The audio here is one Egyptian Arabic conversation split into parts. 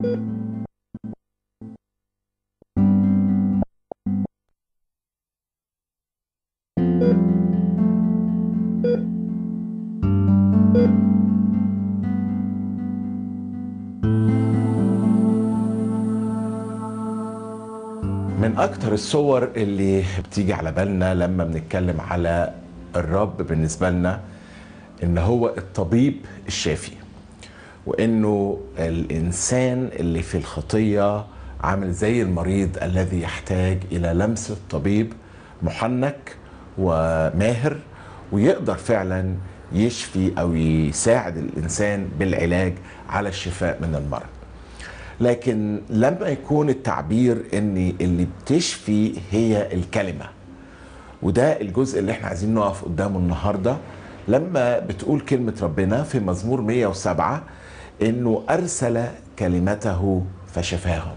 من أكتر الصور اللي بتيجي على بالنا لما بنتكلم على الرب بالنسبة لنا إن هو الطبيب الشافي وإنه الإنسان اللي في الخطية عامل زي المريض الذي يحتاج إلى لمسة طبيب محنك وماهر ويقدر فعلا يشفي أو يساعد الإنسان بالعلاج على الشفاء من المرض لكن لما يكون التعبير ان اللي بتشفي هي الكلمه وده الجزء اللي احنا عايزين نقف قدامه النهارده لما بتقول كلمه ربنا في مزمور 107 انه ارسل كلمته فشفاهم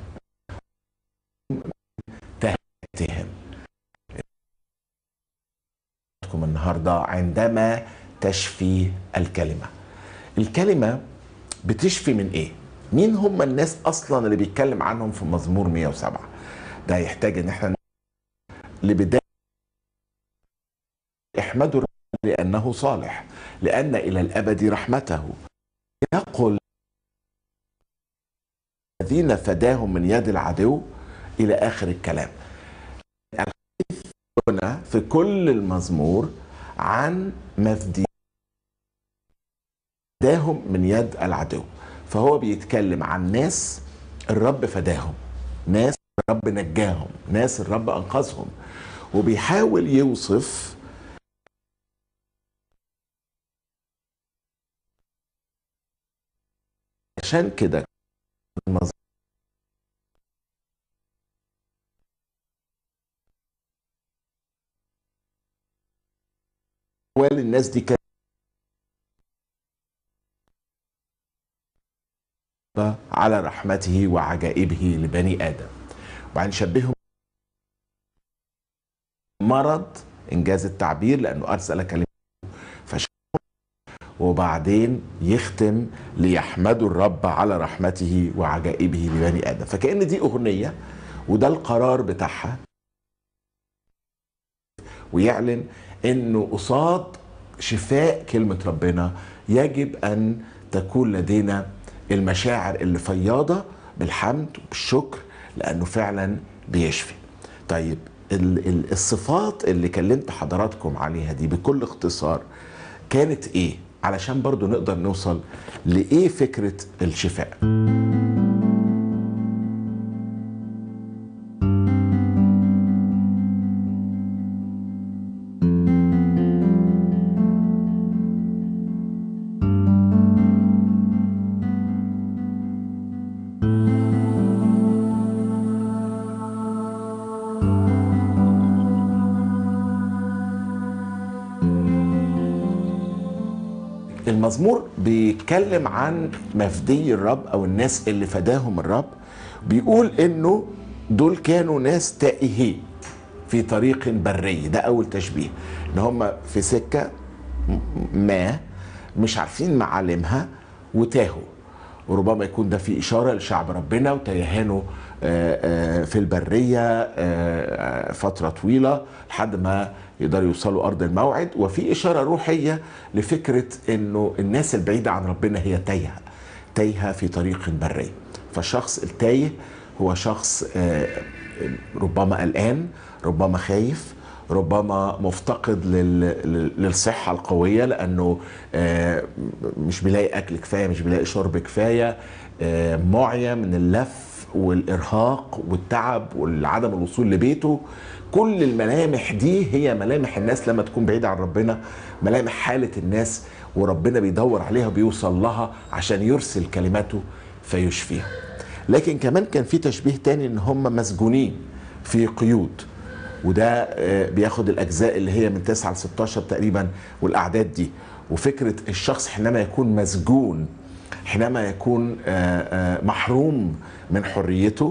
تهتهم النهارده عندما تشفي الكلمه الكلمه بتشفي من ايه مين هم الناس اصلا اللي بيتكلم عنهم في مزمور 107 ده يحتاج ان احنا لبدايه احمدوا الرب لانه صالح لان الى الابد رحمته يقول الذين فداهم من يد العدو الى اخر الكلام الحديث هنا في كل المزمور عن مفدي فداهم من يد العدو فهو بيتكلم عن ناس الرب فداهم ناس الرب نجاهم ناس الرب انقذهم وبيحاول يوصف عشان كده أحوال الناس دي كانت على رحمته وعجائبه لبني ادم وبعدين شبههم مرض انجاز التعبير لانه ارسل كلمته فشفهم وبعدين يختم ليحمدوا الرب على رحمته وعجائبه لبني ادم فكان دي اغنيه وده القرار بتاعها ويعلن انه قصاد شفاء كلمه ربنا يجب ان تكون لدينا المشاعر اللي فياضه بالحمد وبالشكر لانه فعلا بيشفي. طيب ال- ال- الصفات اللي كلمت حضراتكم عليها دي بكل اختصار كانت ايه؟ علشان برضو نقدر نوصل لايه فكره الشفاء. المزمور بيتكلم عن مفدي الرب او الناس اللي فداهم الرب بيقول انه دول كانوا ناس تائهين في طريق بري ده اول تشبيه ان هم في سكه ما مش عارفين معالمها وتاهوا وربما يكون ده في اشاره لشعب ربنا وتيهانه في البريه فتره طويله لحد ما يقدروا يوصلوا ارض الموعد وفي اشاره روحيه لفكره انه الناس البعيده عن ربنا هي تايهه تايهه في طريق بري فالشخص التايه هو شخص ربما قلقان ربما خايف ربما مفتقد للصحة القوية لأنه مش بيلاقي أكل كفاية مش بيلاقي شرب كفاية معيا من اللف والإرهاق والتعب وعدم الوصول لبيته كل الملامح دي هي ملامح الناس لما تكون بعيدة عن ربنا ملامح حالة الناس وربنا بيدور عليها وبيوصل لها عشان يرسل كلماته فيشفيها لكن كمان كان في تشبيه تاني ان هم مسجونين في قيود وده بياخد الاجزاء اللي هي من 9 ل 16 تقريبا والاعداد دي وفكره الشخص حينما يكون مسجون حينما يكون محروم من حريته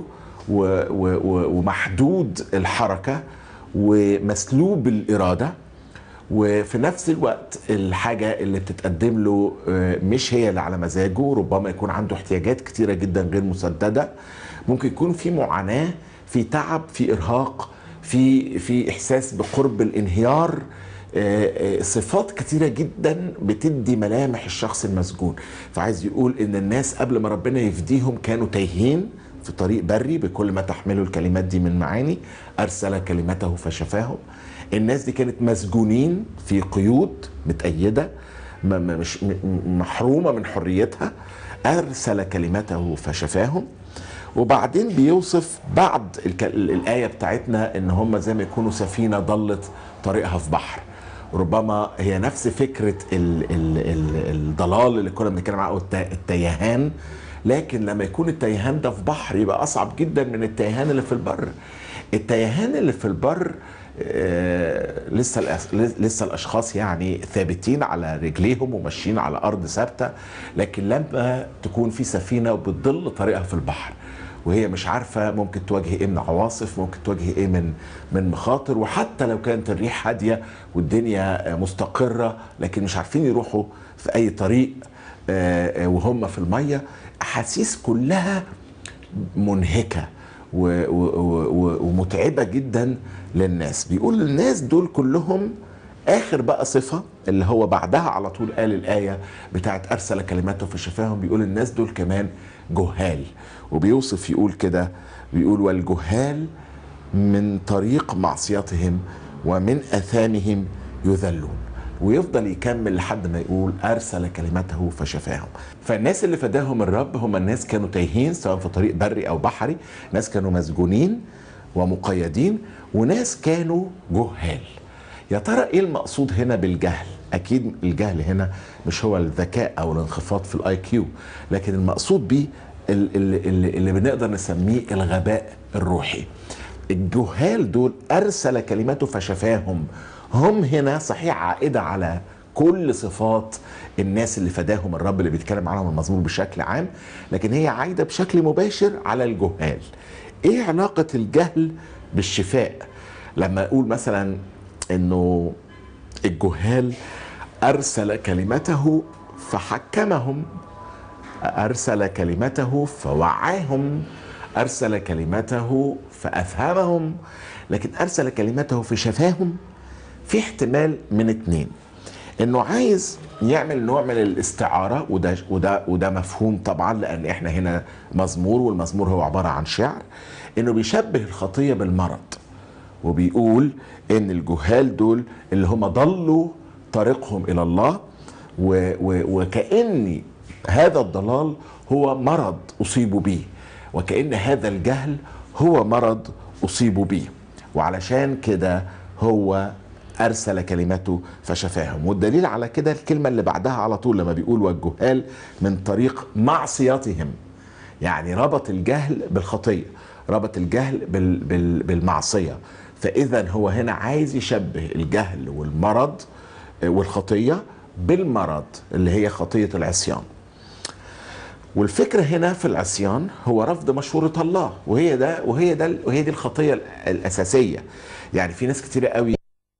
ومحدود الحركه ومسلوب الاراده وفي نفس الوقت الحاجة اللي بتتقدم له آه، مش هي اللي على مزاجه ربما يكون عنده احتياجات كتيرة جدا غير مسددة ممكن يكون في معاناة في تعب في إرهاق في في إحساس بقرب الانهيار آه، آه، صفات كتيرة جدا بتدي ملامح الشخص المسجون فعايز يقول ان الناس قبل ما ربنا يفديهم كانوا تايهين في طريق بري بكل ما تحمله الكلمات دي من معاني ارسل كلمته فشفاهم الناس دي كانت مسجونين في قيود متأيدة م- م- مش م- م- محرومة من حريتها ارسل كلمته فشفاهم وبعدين بيوصف بعد الك... الآية بتاعتنا إن هم زي ما يكونوا سفينة ضلت طريقها في بحر ربما هي نفس فكرة ال... ال... ال... الضلال اللي كنا بنتكلم عنه الت... التيهان لكن لما يكون التيهان ده في بحر يبقى أصعب جدا من التيهان اللي في البر التيهان اللي في البر آه، لسه الأس- لسه الاشخاص يعني ثابتين على رجليهم وماشيين على ارض ثابته لكن لما تكون في سفينه وبتضل طريقها في البحر وهي مش عارفه ممكن تواجه ايه من عواصف ممكن تواجه ايه من من مخاطر وحتى لو كانت الريح هاديه والدنيا مستقره لكن مش عارفين يروحوا في اي طريق آه، آه، وهم في الميه احاسيس كلها منهكه و- و- و- ومتعبه جدا للناس بيقول الناس دول كلهم اخر بقى صفه اللي هو بعدها على طول قال الايه بتاعت ارسل كلماته فشفاهم بيقول الناس دول كمان جهال وبيوصف يقول كده بيقول والجهال من طريق معصيتهم ومن اثامهم يذلون ويفضل يكمل لحد ما يقول ارسل كلمته فشفاهم فالناس اللي فداهم الرب هم الناس كانوا تايهين سواء في طريق بري او بحري ناس كانوا مسجونين ومقيدين وناس كانوا جهال يا ترى ايه المقصود هنا بالجهل اكيد الجهل هنا مش هو الذكاء او الانخفاض في الاي كيو لكن المقصود بيه ال- ال- اللي, اللي بنقدر نسميه الغباء الروحي الجهال دول ارسل كلمته فشفاهم هم هنا صحيح عائده على كل صفات الناس اللي فداهم الرب اللي بيتكلم عنهم المزمور بشكل عام لكن هي عايده بشكل مباشر على الجهال ايه علاقه الجهل بالشفاء لما اقول مثلا انه الجهال ارسل كلمته فحكمهم ارسل كلمته فوعاهم ارسل كلمته فافهمهم لكن ارسل كلمته فشفاهم في احتمال من اتنين انه عايز يعمل نوع من الاستعاره وده وده وده مفهوم طبعا لان احنا هنا مزمور والمزمور هو عباره عن شعر انه بيشبه الخطيه بالمرض وبيقول ان الجهال دول اللي هم ضلوا طريقهم الى الله و و وكأن هذا الضلال هو مرض اصيبوا به وكأن هذا الجهل هو مرض اصيبوا به وعلشان كده هو ارسل كلمته فشفاهم والدليل على كده الكلمه اللي بعدها على طول لما بيقول والجهال من طريق معصيتهم يعني ربط الجهل بالخطيه ربط الجهل بال بال بالمعصيه فاذا هو هنا عايز يشبه الجهل والمرض والخطيه بالمرض اللي هي خطيه العصيان والفكره هنا في العصيان هو رفض مشوره الله وهي ده وهي ده وهي دي الخطيه الاساسيه يعني في ناس كتيره قوي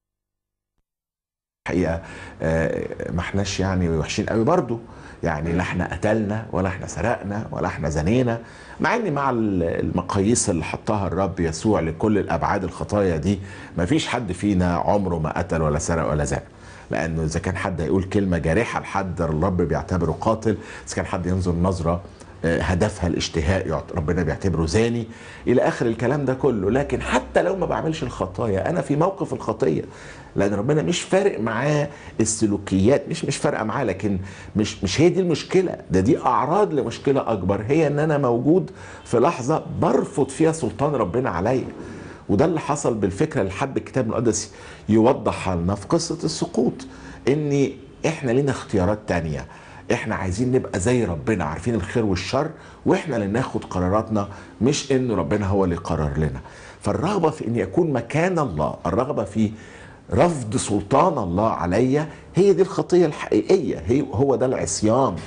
الحقيقه آه، ما احناش يعني وحشين قوي برضو يعني لا احنا قتلنا ولا احنا سرقنا ولا احنا زنينا مع ان مع المقاييس اللي حطها الرب يسوع لكل الابعاد الخطايا دي ما فيش حد فينا عمره ما قتل ولا سرق ولا زنى لانه اذا كان حد هيقول كلمه جارحه لحد الرب بيعتبره قاتل اذا كان حد ينظر نظره آه، هدفها الاشتهاء يعت- ربنا بيعتبره زاني الى اخر الكلام ده كله لكن حتى لو ما بعملش الخطايا انا في موقف الخطيه لان ربنا مش فارق معاه السلوكيات مش مش فارقه معاه لكن مش مش هي دي المشكله ده دي اعراض لمشكله اكبر هي ان انا موجود في لحظه برفض فيها سلطان ربنا عليا وده اللي حصل بالفكره اللي حب الكتاب المقدس يوضحها لنا في قصه السقوط ان احنا لينا اختيارات تانية احنا عايزين نبقى زي ربنا عارفين الخير والشر واحنا اللي ناخد قراراتنا مش ان ربنا هو اللي يقرر لنا فالرغبه في ان يكون مكان الله الرغبه في رفض سلطان الله عليا هي دي الخطيه الحقيقيه هي هو ده العصيان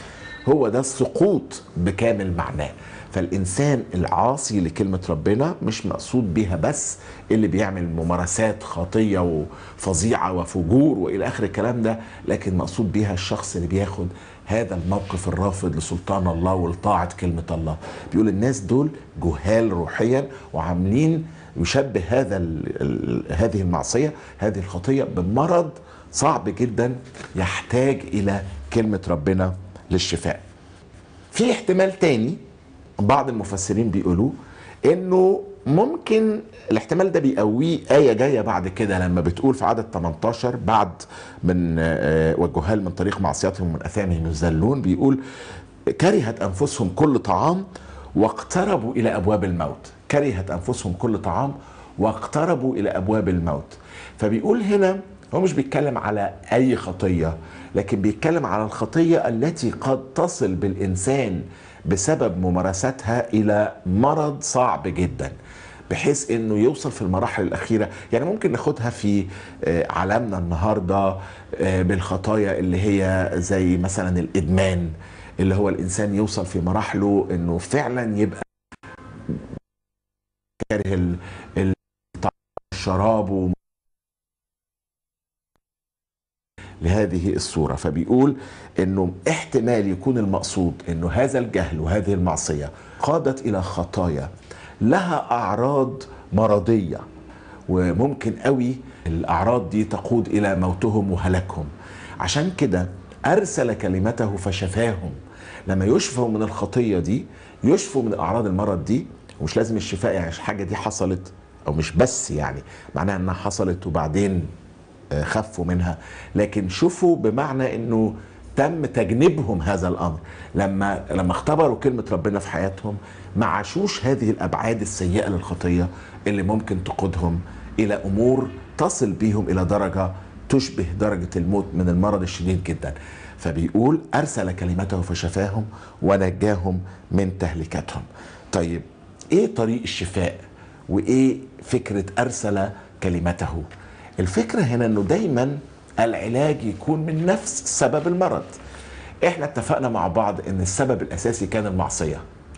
هو ده السقوط بكامل معناه فالإنسان العاصي لكلمة ربنا مش مقصود بيها بس اللي بيعمل ممارسات خطية وفظيعة وفجور وإلى آخر الكلام ده لكن مقصود بيها الشخص اللي بياخد هذا الموقف الرافض لسلطان الله ولطاعة كلمة الله بيقول الناس دول جهال روحيا وعاملين يشبه هذا ال ال هذه المعصية هذه الخطية بمرض صعب جدا يحتاج إلى كلمة ربنا للشفاء في احتمال تاني بعض المفسرين بيقولوا انه ممكن الاحتمال ده بيقويه آية جاية بعد كده لما بتقول في عدد 18 بعد من آه، والجهال من طريق معصيتهم ومن أثامهم يذلون بيقول كرهت أنفسهم كل طعام واقتربوا إلى أبواب الموت كرهت أنفسهم كل طعام واقتربوا إلى أبواب الموت فبيقول هنا هو مش بيتكلم على أي خطية لكن بيتكلم على الخطية التي قد تصل بالإنسان بسبب ممارستها إلى مرض صعب جدا بحيث انه يوصل في المراحل الاخيره يعني ممكن ناخدها في آه، عالمنا النهارده آه، بالخطايا اللي هي زي مثلا الادمان اللي هو الانسان يوصل في مراحله انه فعلا يبقى كاره ال- ال- طعم الشراب و- لهذه الصورة فبيقول انه احتمال يكون المقصود انه هذا الجهل وهذه المعصية قادت الى خطايا لها اعراض مرضية وممكن قوي الاعراض دي تقود الى موتهم وهلاكهم عشان كده ارسل كلمته فشفاهم لما يشفوا من الخطية دي يشفوا من اعراض المرض دي ومش لازم الشفاء يعني الحاجة دي حصلت او مش بس يعني معناها انها حصلت وبعدين آه، خفوا منها لكن شوفوا بمعنى انه تم تجنيبهم هذا الامر لما لما اختبروا كلمه ربنا في حياتهم ما عاشوش هذه الابعاد السيئه للخطيه اللي ممكن تقودهم الى امور تصل بيهم الى درجه تشبه درجه الموت من المرض الشديد جدا فبيقول ارسل كلمته فشفاهم ونجاهم من تهلكتهم طيب ايه طريق الشفاء وايه فكره ارسل كلمته الفكرة هنا انه دايما العلاج يكون من نفس سبب المرض احنا اتفقنا مع بعض ان السبب الاساسي كان المعصية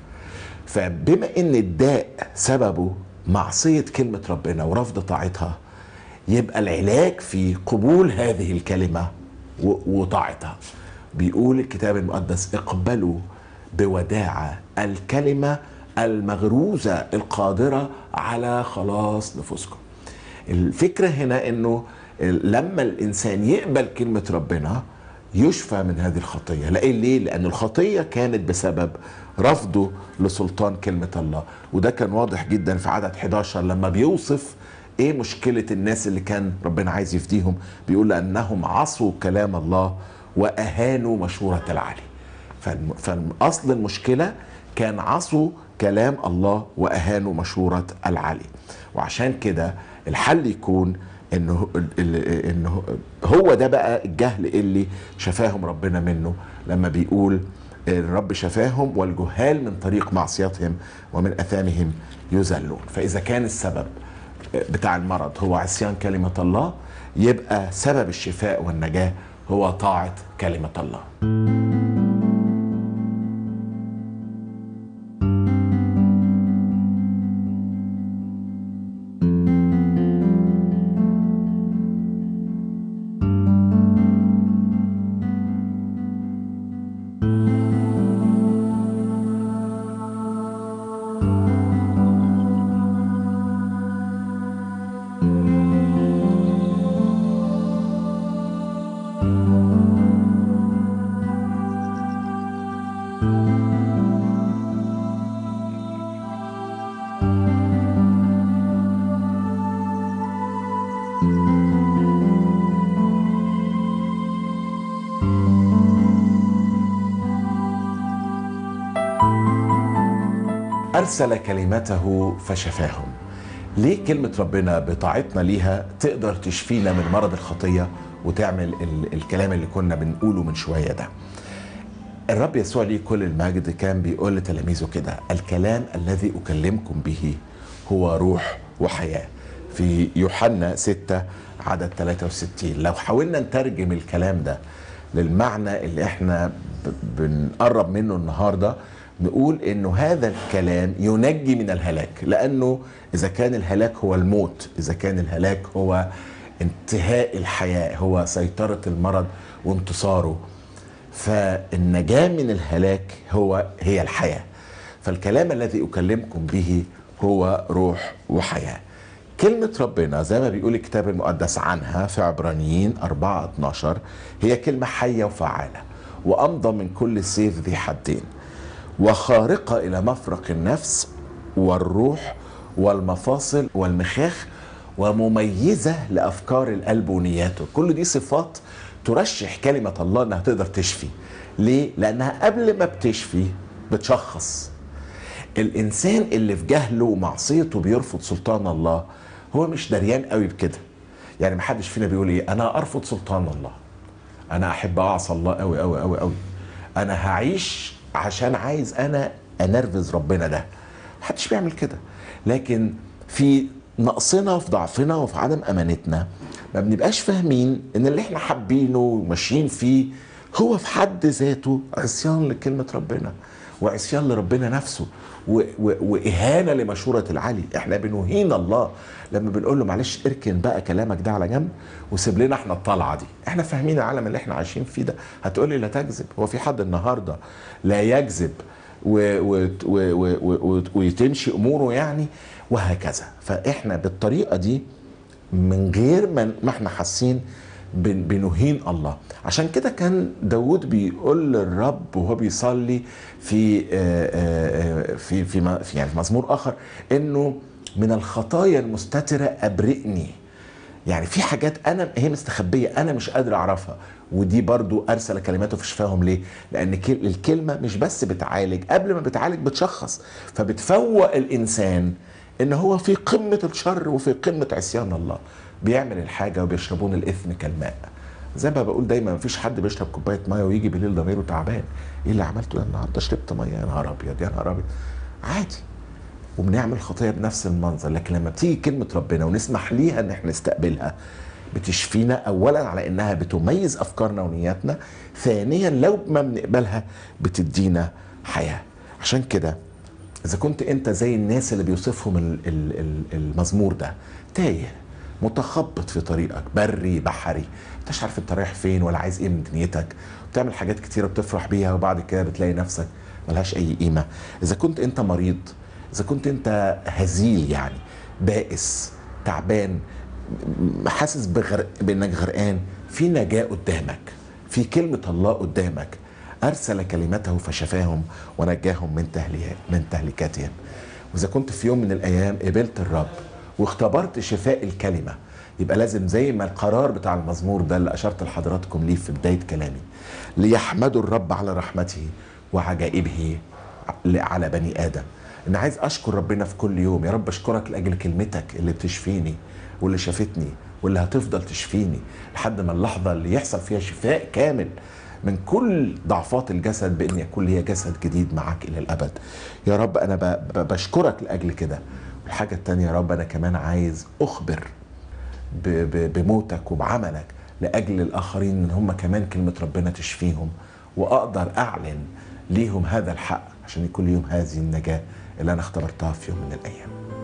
فبما ان الداء سببه معصية كلمة ربنا ورفض طاعتها يبقى العلاج في قبول هذه الكلمة و- وطاعتها بيقول الكتاب المقدس اقبلوا بوداعة الكلمة المغروزة القادرة على خلاص نفوسكم الفكرة هنا انه لما الانسان يقبل كلمة ربنا يشفى من هذه الخطية لأيه ليه؟ لأن الخطية كانت بسبب رفضه لسلطان كلمة الله وده كان واضح جدا في عدد 11 لما بيوصف ايه مشكلة الناس اللي كان ربنا عايز يفديهم بيقول لأنهم عصوا كلام الله وأهانوا مشورة العلي فالم- فاصل المشكله كان عصوا كلام الله واهانوا مشوره العلي وعشان كده الحل يكون انه ال- ال- انه هو ده بقى الجهل اللي شفاهم ربنا منه لما بيقول الرب شفاهم والجهال من طريق معصيتهم ومن اثامهم يذلون فاذا كان السبب بتاع المرض هو عصيان كلمه الله يبقى سبب الشفاء والنجاه هو طاعه كلمه الله أرسل كلمته فشفاهم ليه كلمة ربنا بطاعتنا ليها تقدر تشفينا من مرض الخطية وتعمل ال- الكلام اللي كنا بنقوله من شوية ده الرب يسوع ليه كل المجد كان بيقول لتلاميذه كده الكلام الذي أكلمكم به هو روح وحياة في يوحنا 6 عدد 63 لو حاولنا نترجم الكلام ده للمعنى اللي احنا ب- بنقرب منه النهارده نقول انه هذا الكلام ينجي من الهلاك لانه اذا كان الهلاك هو الموت اذا كان الهلاك هو انتهاء الحياه هو سيطره المرض وانتصاره فالنجاه من الهلاك هو هي الحياه فالكلام الذي اكلمكم به هو روح وحياه كلمة ربنا زي ما بيقول الكتاب المقدس عنها في عبرانيين 4 12 هي كلمة حية وفعالة وأمضى من كل سيف ذي حدين وخارقة إلى مفرق النفس والروح والمفاصل والمخاخ ومميزة لأفكار القلب ونياته كل دي صفات ترشح كلمة الله أنها تقدر تشفي ليه؟ لأنها قبل ما بتشفي بتشخص الانسان اللي في جهله ومعصيته بيرفض سلطان الله هو مش دريان قوي بكده يعني محدش فينا بيقول ايه انا ارفض سلطان الله انا احب اعصى الله قوي قوي قوي قوي انا هعيش عشان عايز انا انرفز ربنا ده محدش بيعمل كده لكن في نقصنا وفي ضعفنا وفي عدم امانتنا ما بنبقاش فاهمين ان اللي احنا حابينه وماشيين فيه هو في حد ذاته عصيان لكلمه ربنا وعصيان لربنا نفسه و- و- واهانه لمشوره العلي احنا بنهين الله لما بنقول له معلش اركن بقى كلامك ده على جنب وسيب لنا احنا الطلعه دي احنا فاهمين العالم اللي احنا عايشين فيه ده هتقول لي لا تكذب هو في حد النهارده لا يكذب و- و- و- و- و- وتمشي اموره يعني وهكذا فاحنا بالطريقه دي من غير ما ما احنا حاسين بن- بنهين الله عشان كده كان داود بيقول للرب وهو بيصلي في آه، آه، آه، في في م- في يعني في مزمور اخر انه من الخطايا المستتره ابرئني يعني في حاجات انا هي مستخبيه انا مش قادر اعرفها ودي برضو ارسل كلماته في شفاهم ليه لان كل- الكلمه مش بس بتعالج قبل ما بتعالج بتشخص فبتفوق الانسان ان هو في قمه الشر وفي قمه عصيان الله بيعمل الحاجه وبيشربون الاثم كالماء زي ما بقول دايما مفيش حد بيشرب كوبايه ميه ويجي بالليل ضميره تعبان ايه اللي عملته ده النهارده شربت ميه يا نهار ابيض يا نهار ابيض عادي وبنعمل خطيه بنفس المنظر لكن لما بتيجي كلمه ربنا ونسمح ليها ان احنا نستقبلها بتشفينا اولا على انها بتميز افكارنا ونياتنا ثانيا لو ما بنقبلها بتدينا حياه عشان كده اذا كنت انت زي الناس اللي بيوصفهم ال- ال- ال- المزمور ده تايه متخبط في طريقك بري بحري انتش عارف انت رايح فين ولا عايز ايه من دنيتك بتعمل حاجات كتيره بتفرح بيها وبعد كده بتلاقي نفسك ملهاش اي قيمه اذا كنت انت مريض اذا كنت انت هزيل يعني بائس تعبان م- حاسس بغرق بانك غرقان في نجاه قدامك في كلمه الله قدامك ارسل كلمته فشفاهم ونجاهم من تهليه من تهلكتهم واذا كنت في يوم من الايام قبلت الرب واختبرت شفاء الكلمه يبقى لازم زي ما القرار بتاع المزمور ده اللي اشرت لحضراتكم ليه في بدايه كلامي ليحمدوا الرب على رحمته وعجائبه على بني ادم انا عايز اشكر ربنا في كل يوم يا رب اشكرك لاجل كلمتك اللي بتشفيني واللي شافتني واللي هتفضل تشفيني لحد ما اللحظه اللي يحصل فيها شفاء كامل من كل ضعفات الجسد بان يكون لي جسد جديد معاك الى الابد يا رب انا ب- ب- بشكرك لاجل كده والحاجه التانية يا رب انا كمان عايز اخبر ب- ب- بموتك وبعملك لاجل الاخرين ان هم كمان كلمه ربنا تشفيهم واقدر اعلن ليهم هذا الحق عشان يكون ليهم هذه النجاه اللي انا اختبرتها في يوم من الايام